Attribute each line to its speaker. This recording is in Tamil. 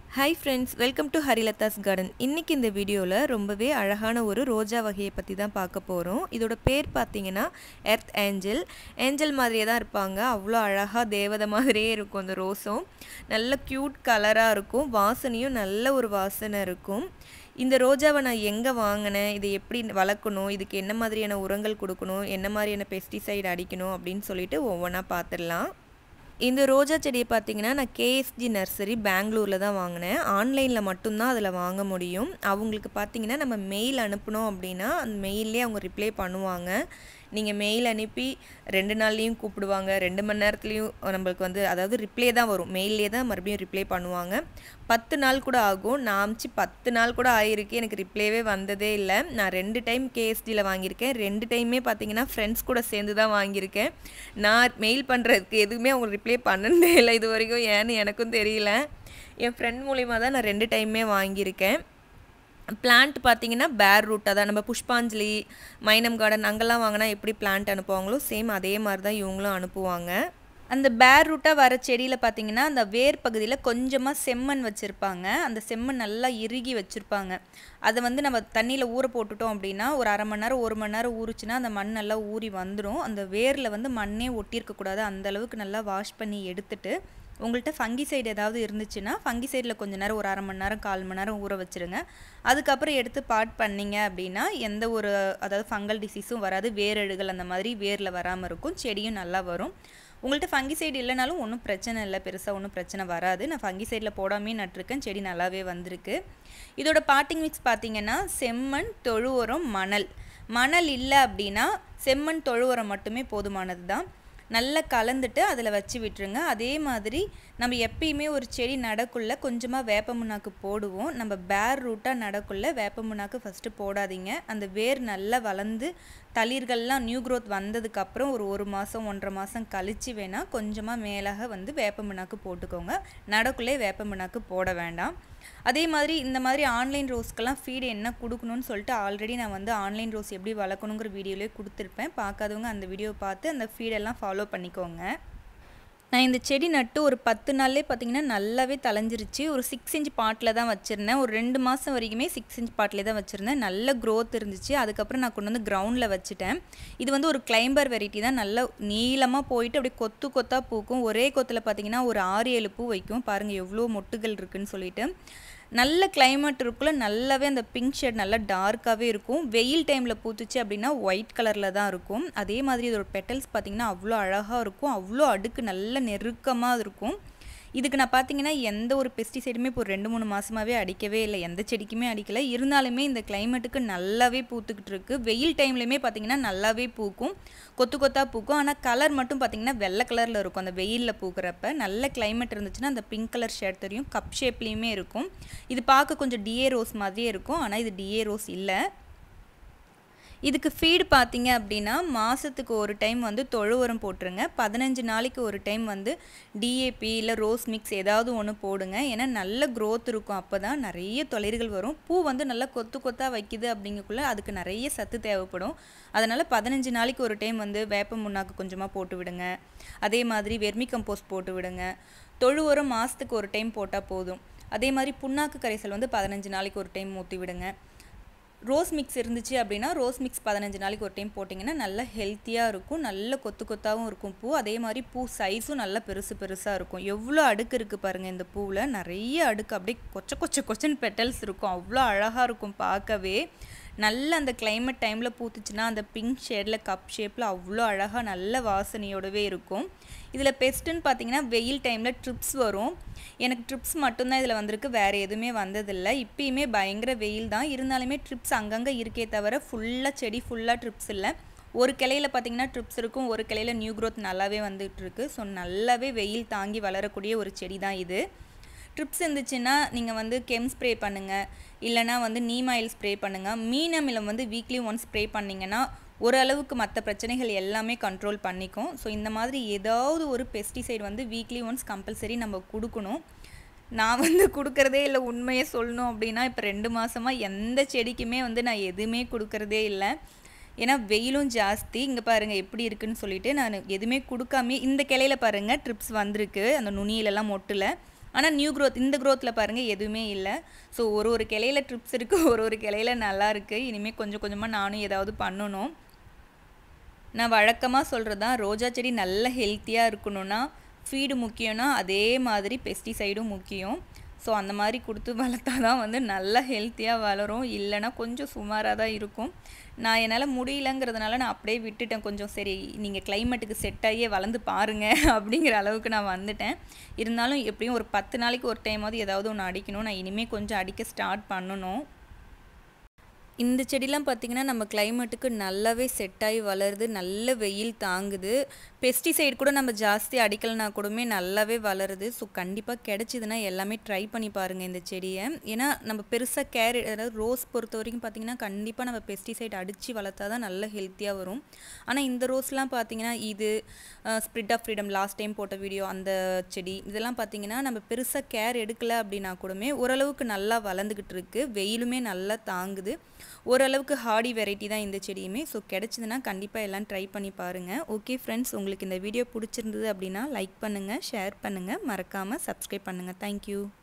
Speaker 1: hi friends welcome to Harilatha's garden இன்றைக்கி இந்த வீடியோவில் ரொம்பவே அழகான ஒரு ரோஜா வகையை பற்றி தான் பார்க்க போகிறோம் இதோட பேர் பார்த்தீங்கன்னா எர்த் ஏஞ்சல் ஏஞ்சல் மாதிரியே தான் இருப்பாங்க அவ்வளோ அழகாக தேவதை மாதிரியே இருக்கும் அந்த ரோஸும் நல்ல க்யூட் கலராக இருக்கும் வாசனையும் நல்ல ஒரு வாசனை இருக்கும் இந்த ரோஜாவை நான் எங்கே வாங்கினேன் இதை எப்படி வளர்க்கணும் இதுக்கு என்ன மாதிரியான உரங்கள் கொடுக்கணும் என்ன மாதிரியான பெஸ்டிசைடு அடிக்கணும் அப்படின்னு சொல்லிட்டு ஒவ்வொன்றா பார்த்துடலாம் இந்த ரோஜா செடியை பார்த்தீங்கன்னா நான் கேஎஸ்ஜி நர்சரி பெங்களூரில் தான் வாங்கினேன் ஆன்லைனில் மட்டும்தான் அதில் வாங்க முடியும் அவங்களுக்கு பார்த்தீங்கன்னா நம்ம மெயில் அனுப்பினோம் அப்படின்னா அந்த மெயிலே அவங்க ரிப்ளை பண்ணுவாங்க நீங்கள் மெயில் அனுப்பி ரெண்டு நாள்லேயும் கூப்பிடுவாங்க ரெண்டு மணி நேரத்துலேயும் நம்மளுக்கு வந்து அதாவது ரிப்ளை தான் வரும் மெயிலே தான் மறுபடியும் ரிப்ளை பண்ணுவாங்க பத்து நாள் கூட ஆகும் நான் அமிச்சு பத்து நாள் கூட ஆகிருக்கு எனக்கு ரிப்ளைவே வந்ததே இல்லை நான் ரெண்டு டைம் கேஎஸ்டியில் வாங்கியிருக்கேன் ரெண்டு டைமே பார்த்தீங்கன்னா ஃப்ரெண்ட்ஸ் கூட சேர்ந்து தான் வாங்கியிருக்கேன் நான் மெயில் பண்ணுறதுக்கு எதுவுமே அவங்க ரிப்ளை பண்ணதே இல்லை இது வரைக்கும் ஏன்னு எனக்கும் தெரியல என் ஃப்ரெண்ட் மூலிமா தான் நான் ரெண்டு டைமே வாங்கியிருக்கேன் பிளான்ட் பார்த்தீங்கன்னா பேர் ரூட்டாக தான் நம்ம புஷ்பாஞ்சலி மைனம் கார்டன் அங்கெல்லாம் வாங்கினா எப்படி பிளான்ட் அனுப்புவாங்களோ சேம் அதே மாதிரி தான் இவங்களும் அனுப்புவாங்க அந்த பேர் ரூட்டாக வர செடியில் பார்த்தீங்கன்னா அந்த வேர் பகுதியில் கொஞ்சமாக செம்மண் வச்சுருப்பாங்க அந்த செம்மண் நல்லா இறுகி வச்சுருப்பாங்க அதை வந்து நம்ம தண்ணியில் ஊற போட்டுட்டோம் அப்படின்னா ஒரு அரை மணி நேரம் ஒரு மணி நேரம் ஊறுச்சுன்னா அந்த மண் நல்லா ஊறி வந்துடும் அந்த வேரில் வந்து மண்ணே ஒட்டியிருக்கக்கூடாது அந்த அளவுக்கு நல்லா வாஷ் பண்ணி எடுத்துட்டு உங்கள்கிட்ட ஃபங்கி சைடு ஏதாவது இருந்துச்சுன்னா ஃபங்கி சைடில் கொஞ்சம் நேரம் ஒரு அரை மணி நேரம் கால் மணி நேரம் ஊற வச்சுருங்க அதுக்கப்புறம் எடுத்து பாட் பண்ணிங்க அப்படின்னா எந்த ஒரு அதாவது ஃபங்கல் டிசீஸும் வராது வேரழுகள் அந்த மாதிரி வேரில் வராமல் இருக்கும் செடியும் நல்லா வரும் உங்கள்கிட்ட ஃபங்கி சைடு இல்லைனாலும் ஒன்றும் பிரச்சனை இல்லை பெருசாக ஒன்றும் பிரச்சனை வராது நான் ஃபங்கி சைடில் போடாமே நட்டிருக்கேன் செடி நல்லாவே வந்திருக்கு இதோட பாட்டிங் மிக்ஸ் பார்த்தீங்கன்னா செம்மண் தொழு உரம் மணல் மணல் இல்லை அப்படின்னா செம்மண் தொழு உரம் மட்டுமே போதுமானது தான் நல்லா கலந்துட்டு அதில் வச்சு விட்டுருங்க அதே மாதிரி நம்ம எப்பயுமே ஒரு செடி நடக்குள்ள கொஞ்சமாக வேப்ப முன்னாக்கு போடுவோம் நம்ம பேர் ரூட்டாக நடக்குள்ள வேப்ப முன்னாக்கு ஃபஸ்ட்டு போடாதீங்க அந்த வேர் நல்லா வளர்ந்து தளிர்கள்லாம் நியூ க்ரோத் வந்ததுக்கப்புறம் ஒரு ஒரு மாதம் ஒன்றரை மாதம் கழித்து வேணால் கொஞ்சமாக மேலாக வந்து வேப்ப முன்னாக்கு போட்டுக்கோங்க நடக்குள்ளே வேப்ப முன்னாக்கு போட வேண்டாம் அதே மாதிரி இந்த மாதிரி ஆன்லைன் ரோஸ்க்கெல்லாம் ஃபீடு என்ன கொடுக்கணும்னு சொல்லிட்டு ஆல்ரெடி நான் வந்து ஆன்லைன் ரோஸ் எப்படி வளர்க்கணுங்கிற வீடியோலேயே கொடுத்துருப்பேன் பார்க்காதவங்க அந்த வீடியோ பார்த்து அந்த ஃபீடெல்லாம் ஃபாலோ பண்ணிக்கோங்க நான் இந்த செடி நட்டு ஒரு பத்து நாள்லேயே பார்த்தீங்கன்னா நல்லாவே தலைஞ்சிருச்சு ஒரு சிக்ஸ் இன்ச் பாட்டில் தான் வச்சுருந்தேன் ஒரு ரெண்டு மாதம் வரைக்குமே சிக்ஸ் இன்ச் பாட்டிலே தான் வச்சுருந்தேன் நல்ல க்ரோத் இருந்துச்சு அதுக்கப்புறம் நான் கொண்டு வந்து கிரவுண்டில் வச்சுட்டேன் இது வந்து ஒரு கிளைம்பர் வெரைட்டி தான் நல்ல நீளமாக போயிட்டு அப்படியே கொத்து கொத்தாக பூக்கும் ஒரே கொத்தில் பார்த்தீங்கன்னா ஒரு ஆறு ஏழு பூ வைக்கும் பாருங்கள் எவ்வளோ மொட்டுகள் இருக்குதுன்னு சொல்லிட்டு நல்ல கிளைமேட் இருக்குள்ள நல்லாவே அந்த பிங்க் ஷேட் நல்லா டார்க்காகவே இருக்கும் வெயில் டைமில் பூத்துச்சு அப்படின்னா ஒயிட் கலரில் தான் இருக்கும் அதே மாதிரி இதோட பெட்டல்ஸ் பார்த்திங்கன்னா அவ்வளோ அழகாக இருக்கும் அவ்வளோ அடுக்கு நல்ல நெருக்கமாக இருக்கும் இதுக்கு நான் பார்த்தீங்கன்னா எந்த ஒரு பெஸ்டிசைடுமே இப்போ ஒரு ரெண்டு மூணு மாதமாகவே அடிக்கவே இல்லை எந்த செடிக்குமே அடிக்கலை இருந்தாலுமே இந்த கிளைமேட்டுக்கு நல்லாவே பூத்துக்கிட்டு இருக்கு வெயில் டைம்லையுமே பார்த்தீங்கன்னா நல்லாவே பூக்கும் கொத்து கொத்தாக பூக்கும் ஆனால் கலர் மட்டும் பார்த்தீங்கன்னா வெள்ளை கலரில் இருக்கும் அந்த வெயிலில் பூக்கிறப்ப நல்ல கிளைமேட் இருந்துச்சுன்னா அந்த பிங்க் கலர் ஷேட் தெரியும் கப் ஷேப்லேயுமே இருக்கும் இது பார்க்க கொஞ்சம் டிஏ ரோஸ் மாதிரியே இருக்கும் ஆனால் இது டிஏ ரோஸ் இல்லை இதுக்கு ஃபீடு பார்த்தீங்க அப்படின்னா மாதத்துக்கு ஒரு டைம் வந்து தொழு உரம் போட்டுருங்க பதினஞ்சு நாளைக்கு ஒரு டைம் வந்து டிஏபி இல்லை ரோஸ் மிக்ஸ் ஏதாவது ஒன்று போடுங்க ஏன்னா நல்ல க்ரோத் இருக்கும் அப்போ தான் நிறைய தொழில்கள் வரும் பூ வந்து நல்லா கொத்து கொத்தாக வைக்குது அப்படிங்கக்குள்ளே அதுக்கு நிறைய சத்து தேவைப்படும் அதனால் பதினஞ்சு நாளைக்கு ஒரு டைம் வந்து வேப்ப முன்னாக்கு கொஞ்சமாக போட்டு விடுங்க அதே மாதிரி வெர்மி கம்போஸ்ட் போட்டு விடுங்க தொழு உரம் மாதத்துக்கு ஒரு டைம் போட்டால் போதும் அதே மாதிரி புண்ணாக்கு கரைசல் வந்து பதினஞ்சு நாளைக்கு ஒரு டைம் ஊற்றி விடுங்க ரோஸ் மிக்ஸ் இருந்துச்சு அப்படின்னா ரோஸ் மிக்ஸ் பதினஞ்சு நாளைக்கு ஒரு டைம் போட்டிங்கன்னா நல்லா ஹெல்த்தியாக இருக்கும் நல்ல கொத்து கொத்தாகவும் இருக்கும் பூ அதே மாதிரி பூ சைஸும் நல்லா பெருசு பெருசாக இருக்கும் எவ்வளோ அடுக்கு இருக்குது பாருங்கள் இந்த பூவில் நிறைய அடுக்கு அப்படியே கொச்ச கொச்ச கொச்சன் பெட்டல்ஸ் இருக்கும் அவ்வளோ அழகாக இருக்கும் பார்க்கவே நல்ல அந்த கிளைமேட் டைமில் பூத்துச்சுன்னா அந்த பிங்க் ஷேடில் கப் ஷேப்பில் அவ்வளோ அழகாக நல்ல வாசனையோடவே இருக்கும் இதில் பெஸ்ட்டுன்னு பார்த்தீங்கன்னா வெயில் டைமில் ட்ரிப்ஸ் வரும் எனக்கு ட்ரிப்ஸ் மட்டும்தான் இதில் வந்திருக்கு வேறு எதுவுமே வந்ததில்லை இப்பயுமே பயங்கர வெயில் தான் இருந்தாலுமே ட்ரிப்ஸ் அங்கங்கே இருக்கே தவிர ஃபுல்லாக செடி ஃபுல்லாக ட்ரிப்ஸ் இல்லை ஒரு கிளையில் பார்த்தீங்கன்னா ட்ரிப்ஸ் இருக்கும் ஒரு கிளையில் நியூ க்ரோத் நல்லாவே வந்துகிட்டு இருக்கு ஸோ நல்லாவே வெயில் தாங்கி வளரக்கூடிய ஒரு செடி தான் இது ட்ரிப்ஸ் இருந்துச்சுன்னா நீங்கள் வந்து கெம் ஸ்ப்ரே பண்ணுங்கள் இல்லைனா வந்து நீம் ஆயில் ஸ்ப்ரே பண்ணுங்கள் மீன் அமிலம் வந்து வீக்லி ஒன்ஸ் ஸ்ப்ரே பண்ணிங்கன்னா ஓரளவுக்கு மற்ற பிரச்சனைகள் எல்லாமே கண்ட்ரோல் பண்ணிக்கும் ஸோ இந்த மாதிரி ஏதாவது ஒரு பெஸ்டிசைட் வந்து வீக்லி ஒன்ஸ் கம்பல்சரி நம்ம கொடுக்கணும் நான் வந்து கொடுக்குறதே இல்லை உண்மையை சொல்லணும் அப்படின்னா இப்போ ரெண்டு மாதமாக எந்த செடிக்குமே வந்து நான் எதுவுமே கொடுக்குறதே இல்லை ஏன்னா வெயிலும் ஜாஸ்தி இங்கே பாருங்கள் எப்படி இருக்குன்னு சொல்லிட்டு நான் எதுவுமே கொடுக்காம இந்த கிளையில பாருங்கள் ட்ரிப்ஸ் வந்திருக்கு அந்த நுனியிலலாம் மொட்டில்
Speaker 2: ஆனால் நியூ க்ரோத் இந்த க்ரோத்தில் பாருங்கள் எதுவுமே இல்லை ஸோ ஒரு ஒரு கிளையில ட்ரிப்ஸ் இருக்குது ஒரு ஒரு கிளையில நல்லா இருக்குது இனிமேல் கொஞ்சம் கொஞ்சமாக நானும் ஏதாவது பண்ணணும் நான் வழக்கமாக சொல்கிறது தான் ரோஜா செடி நல்ல ஹெல்த்தியாக இருக்கணும்னா ஃபீடு முக்கியம்னா அதே மாதிரி பெஸ்டிசைடும் முக்கியம் ஸோ அந்த மாதிரி கொடுத்து வளர்த்தா தான் வந்து நல்லா ஹெல்த்தியாக வளரும் இல்லைன்னா கொஞ்சம் சுமாராக தான் இருக்கும் நான் என்னால் முடியலங்கிறதுனால நான் அப்படியே விட்டுட்டேன் கொஞ்சம் சரி நீங்கள் கிளைமேட்டுக்கு செட் ஆகியே வளர்ந்து பாருங்கள் அப்படிங்கிற அளவுக்கு நான் வந்துட்டேன் இருந்தாலும் எப்படியும் ஒரு பத்து நாளைக்கு ஒரு டைமாவது ஏதாவது ஒன்று அடிக்கணும் நான் இனிமேல் கொஞ்சம் அடிக்க ஸ்டார்ட் பண்ணணும் இந்த செடிலாம் பார்த்திங்கன்னா நம்ம கிளைமேட்டுக்கு நல்லாவே செட் ஆகி வளருது நல்ல வெயில் தாங்குது பெஸ்டிசைட் கூட நம்ம ஜாஸ்தி அடிக்கலைனா கூடமே நல்லாவே வளருது ஸோ கண்டிப்பாக கிடச்சிதுன்னா எல்லாமே ட்ரை பண்ணி பாருங்கள் இந்த செடியை ஏன்னா நம்ம பெருசாக கேர் அதாவது ரோஸ் பொறுத்த வரைக்கும் பார்த்திங்கன்னா கண்டிப்பாக நம்ம பெஸ்டிசைட் அடித்து வளர்த்தா தான் நல்ல ஹெல்த்தியாக வரும் ஆனால் இந்த ரோஸ்லாம் பார்த்திங்கன்னா இது spirit of freedom last time போட்ட வீடியோ அந்த செடி இதெல்லாம் பார்த்திங்கன்னா நம்ம பெருசாக கேர் எடுக்கலை அப்படின்னா கூடமே ஓரளவுக்கு நல்லா வளர்ந்துக்கிட்டு இருக்கு வெயிலுமே நல்லா தாங்குது ஓரளவுக்கு ஹார்டி வெரைட்டி தான் இந்த செடியுமே ஸோ கிடச்சிதுன்னா கண்டிப்பாக எல்லாம் ட்ரை பண்ணி பாருங்கள் ஓகே ஃப்ரெண்ட்ஸ் உங்களுக்கு இந்த வீடியோ பிடிச்சிருந்தது அப்படின்னா லைக் பண்ணுங்கள் ஷேர் பண்ணுங்கள் மறக்காமல் சப்ஸ்கிரைப் பண்ணுங்கள் தேங்க்யூ